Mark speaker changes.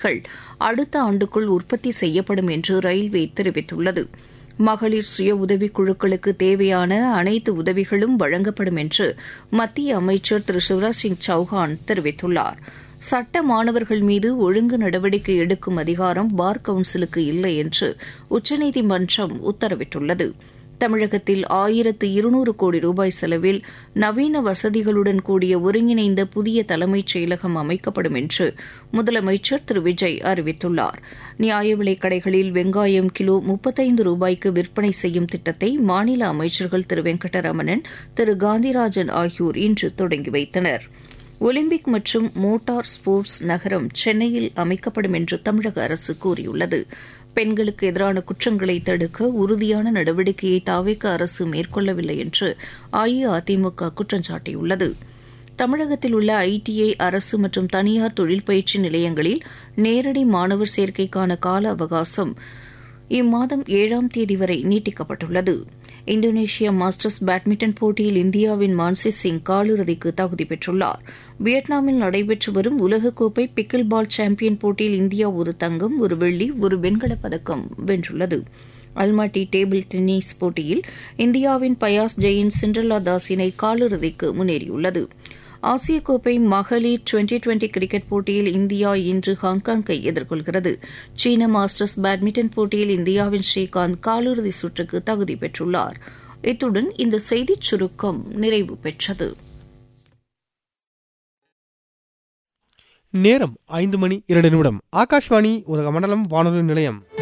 Speaker 1: பெட்டிகள் அடுத்த ஆண்டுக்குள் உற்பத்தி செய்யப்படும் என்று ரயில்வே தெரிவித்துள்ளது மகளிர் சுய உதவிக் குழுக்களுக்கு தேவையான அனைத்து உதவிகளும் வழங்கப்படும் என்று மத்திய அமைச்சர் திரு சிவராஜ் சிங் சௌஹான் தெரிவித்துள்ளார் சட்ட மாணவர்கள் மீது ஒழுங்கு நடவடிக்கை எடுக்கும் அதிகாரம் பார் கவுன்சிலுக்கு இல்லை என்று உச்சநீதிமன்றம் உத்தரவிட்டுள்ளது தமிழகத்தில் ஆயிரத்து இருநூறு கோடி ரூபாய் செலவில் நவீன வசதிகளுடன் கூடிய ஒருங்கிணைந்த புதிய தலைமைச் செயலகம் அமைக்கப்படும் என்று முதலமைச்சர் திரு விஜய் அறிவித்துள்ளார் நியாய விலைக் கடைகளில் வெங்காயம் கிலோ முப்பத்தைந்து ரூபாய்க்கு விற்பனை செய்யும் திட்டத்தை மாநில அமைச்சர்கள் திரு வெங்கடரமணன் திரு காந்திராஜன் ஆகியோர் இன்று தொடங்கி வைத்தனர் ஒலிம்பிக் மற்றும் மோட்டார் ஸ்போர்ட்ஸ் நகரம் சென்னையில் அமைக்கப்படும் என்று தமிழக அரசு கூறியுள்ளது பெண்களுக்கு எதிரான குற்றங்களை தடுக்க உறுதியான நடவடிக்கையை தாவேக்க அரசு மேற்கொள்ளவில்லை என்று அஇஅதிமுக குற்றம் சாட்டியுள்ளது தமிழகத்தில் உள்ள ஐடிஐ அரசு மற்றும் தனியார் தொழில் பயிற்சி நிலையங்களில் நேரடி மாணவர் சேர்க்கைக்கான கால அவகாசம் இம்மாதம் ஏழாம் தேதி வரை நீட்டிக்கப்பட்டுள்ளது இந்தோனேஷியா மாஸ்டர்ஸ் பேட்மிண்டன் போட்டியில் இந்தியாவின் மான்சி சிங் காலிறுதிக்கு தகுதி பெற்றுள்ளார் வியட்நாமில் நடைபெற்று வரும் உலகக்கோப்பை பிக்கில் பால் சாம்பியன் போட்டியில் இந்தியா ஒரு தங்கம் ஒரு வெள்ளி ஒரு வெண்கலப் பதக்கம் வென்றுள்ளது அல்மாட்டி டேபிள் டென்னிஸ் போட்டியில் இந்தியாவின் பயாஸ் ஜெயின் சிண்ட்ரலா தாஸ் இணை காலிறுதிக்கு முன்னேறியுள்ளது ஆசிய கோப்பை மகளிர் டுவெண்டி டுவெண்டி கிரிக்கெட் போட்டியில் இந்தியா இன்று ஹாங்காங்கை எதிர்கொள்கிறது சீன மாஸ்டர்ஸ் பேட்மிண்டன் போட்டியில் இந்தியாவின் ஸ்ரீகாந்த் காலிறுதி சுற்றுக்கு தகுதி பெற்றுள்ளார் இத்துடன் இந்த செய்திச் சுருக்கம் நிறைவு பெற்றது
Speaker 2: நேரம் ஐந்து மணி இரண்டு நிமிடம் ஆகாஷ்வாணி உதகமண்டலம் வானொலி நிலையம்